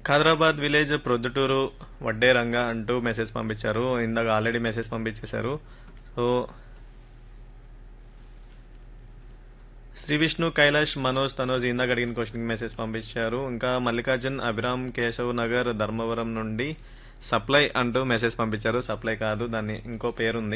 ఖైదరాబాద్ village Proddatur Vadde రంగ అంటూ message పంపించారు ఇందాక ఆల్రెడీ మెసేజ్ పంపించేశారు సో శ్రీ విష్ణు కైలాష్ మనోజ్ తనోజ్ ఇందాక అడిగిన క్వశ్చన్కి మెసేజ్ పంపించారు ఇంకా మల్లికార్జున్ అభిరామ్ కేశవ్ నగర్ ధర్మవరం నుండి సప్లై అంటూ మెసేజ్ పంపించారు సప్లై కాదు దాన్ని ఇంకో పేరుంది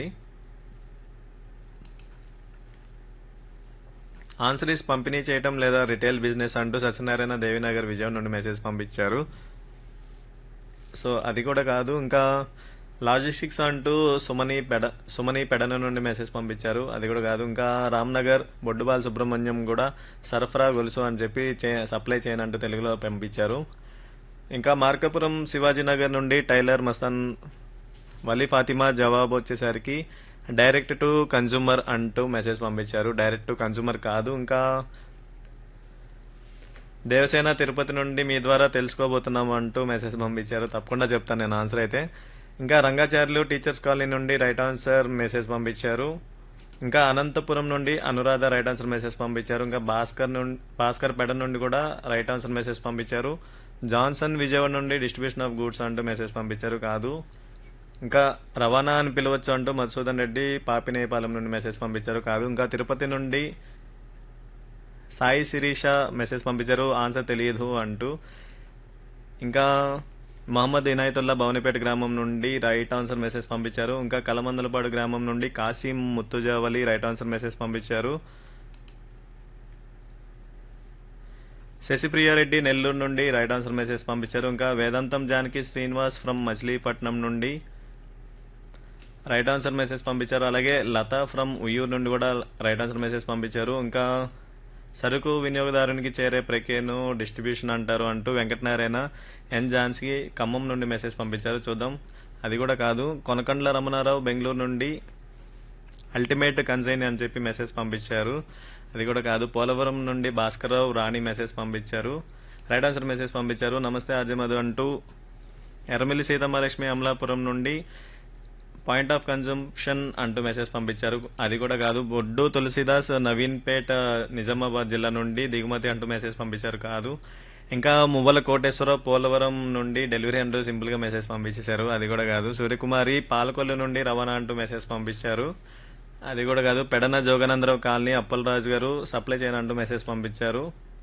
ఆన్సర్ ఇస్ పంపిణీ చేయటం లేదా రిటైల్ బిజినెస్ అంటూ సత్యనారాయణ దేవినగర్ విజయం నుండి మెసేజ్ పంపించారు సో అది కూడా కాదు ఇంకా లాజిస్టిక్స్ అంటూ సుమని పెడ సుమని పెడన నుండి మెసేజ్ పంపించారు అది కూడా కాదు ఇంకా రామ్నగర్ బొడ్డుబాల్ సుబ్రహ్మణ్యం కూడా సరఫరా గొలుసు అని చెప్పి చే సప్లై చేయనంటూ తెలుగులో పంపించారు ఇంకా మార్కపురం శివాజీనగర్ నుండి టైలర్ మస్తాన్ వలి ఫాతిమా జవాబు వచ్చేసరికి డైరెక్ట్ టు కన్జ్యూమర్ అంటూ మెసేజ్ పంపించారు డైరెక్ట్ టు కన్జ్యూమర్ కాదు ఇంకా దేవసేన తిరుపతి నుండి మీ ద్వారా తెలుసుకోబోతున్నాం అంటూ మెసేజ్ పంపించారు తప్పకుండా చెప్తాను నేను ఆన్సర్ అయితే ఇంకా రంగాచార్యులు టీచర్స్ కాలనీ నుండి రైట్ ఆన్సర్ మెసేజ్ పంపించారు ఇంకా అనంతపురం నుండి అనురాధ రైట్ ఆన్సర్ మెసేజ్ పంపించారు ఇంకా భాస్కర్ నుండి భాస్కర్ పెడ నుండి కూడా రైట్ ఆన్సర్ మెసేజ్ పంపించారు జాన్సన్ విజయవాడ నుండి డిస్ట్రిబ్యూషన్ ఆఫ్ గూడ్స్ అంటూ మెసేజ్ పంపించారు కాదు ఇంకా రవాణా అని పిలవచ్చు అంటూ మధుసూదన్ రెడ్డి పాపినేపాలెం నుండి మెసేజ్ పంపించారు కాదు ఇంకా తిరుపతి నుండి సాయి శిరీష మెసేజ్ పంపించారు ఆన్సర్ తెలియదు అంటూ ఇంకా మహమ్మద్ ఇనాయతుల్లా భవనిపేట గ్రామం నుండి రైట్ ఆన్సర్ మెసేజ్ పంపించారు ఇంకా కలమందలపాడు గ్రామం నుండి Kasim Muttujavali right answer message పంపించారు శశిప్రియారెడ్డి నెల్లూరు నుండి రైట్ ఆన్సర్ మెసేజ్ పంపించారు ఇంకా వేదాంతం జానకి శ్రీనివాస్ ఫ్రమ్ మచిలీపట్నం నుండి రైట్ ఆన్సర్ మెసేజ్ పంపించారు అలాగే లత ఫ్రమ్ ఉయ్యూరు నుండి కూడా రైట్ ఆన్సర్ మెసేజ్ పంపించారు ఇంకా సరుకు వినియోగదారునికి చేరే ప్రక్రియను డిస్ట్రిబ్యూషన్ అంటారు అంటూ వెంకటనారాయణ ఎన్ ఝాన్సీ ఖమ్మం నుండి మెసేజ్ పంపించారు చూద్దాం అది కూడా కాదు కొనకండ్ల రమణారావు బెంగళూరు నుండి అల్టిమేట్ కన్సైన్ అని చెప్పి మెసేజ్ పంపించారు అది కూడా కాదు పోలవరం నుండి భాస్కరరావు రాణి మెసేజ్ పంపించారు రైట్ ఆన్సర్ మెసేజ్ పంపించారు నమస్తే అజయ్ అంటూ ఎర్రమిల్లి సీతమ్మలక్ష్మి అమలాపురం నుండి పాయింట్ ఆఫ్ కన్జంప్షన్ అంటూ మెసేజ్ పంపించారు అది కూడా కాదు బొడ్డు తులసిదాస్ నవీన్పేట నిజామాబాద్ జిల్లా నుండి దిగుమతి అంటూ మెసేజ్ పంపించారు కాదు ఇంకా మువ్వల కోటేశ్వరరావు పోలవరం నుండి డెలివరీ అంటూ సింపుల్గా మెసేజ్ పంపించేశారు అది కూడా కాదు సూర్యకుమారి పాలకొల్లు నుండి రవాణా అంటూ మెసేజ్ పంపించారు అది కూడా కాదు పెడన జోగనందరావు కాలనీ అప్పలరాజు గారు సప్లై చేయనంటూ మెసేజ్ పంపించారు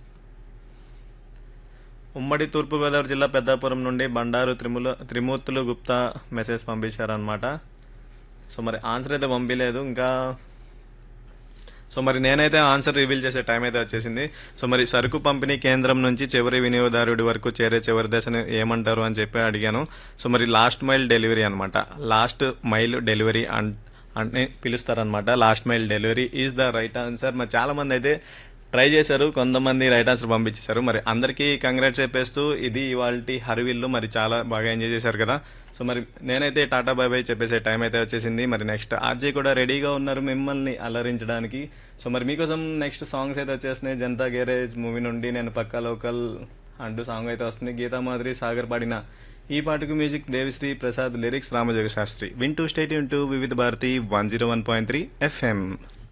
ఉమ్మడి తూర్పుగోదావరి జిల్లా పెద్దాపురం నుండి బండారు త్రిముల త్రిమూర్తులు గుప్తా మెసేజ్ పంపించారనమాట సో మరి ఆన్సర్ అయితే పంపించలేదు ఇంకా సో మరి నేనైతే ఆన్సర్ రివీల్ చేసే టైం అయితే వచ్చేసింది సో మరి సరుకు పంపిణీ కేంద్రం నుంచి చివరి వినియోగదారుడి వరకు చేరే చివరి దశను ఏమంటారు అని చెప్పి అడిగాను సో మరి లాస్ట్ మైల్ డెలివరీ అనమాట లాస్ట్ మైల్ డెలివరీ అన్ అని పిలుస్తారనమాట last mile delivery is the right answer మరి చాలా మంది అయితే ట్రై చేశారు కొంతమంది రైట్ ఆన్సర్ పంపించేశారు మరి అందరికీ కంగ్రాట్స్ చెప్పేస్తూ ఇది ఇవాళ హరివిల్లు మరి చాలా బాగా ఎంజాయ్ చేశారు కదా సో మరి నేనైతే టాటా బాయ్ బాయ్ చెప్పేసే టైం అయితే వచ్చేసింది మరి నెక్స్ట్ ఆర్జే కూడా రెడీగా ఉన్నారు మిమ్మల్ని అలరించడానికి సో మరి మీకోసం నెక్స్ట్ సాంగ్స్ అయితే వచ్చేస్తున్నాయి జనతా గ్యారేజ్ మూవీ నుండి నేను పక్కా లోకల్ అంటూ సాంగ్ అయితే వస్తుంది గీతా మాధురి సాగర్ పాడిన ఈ పాటకు మ్యూజిక్ దేవిశ్రీ ప్రసాద్ లిరిక్స్ రామజోగ శాస్త్రి వింటూ state to Vividh Bharati one zero one point three FM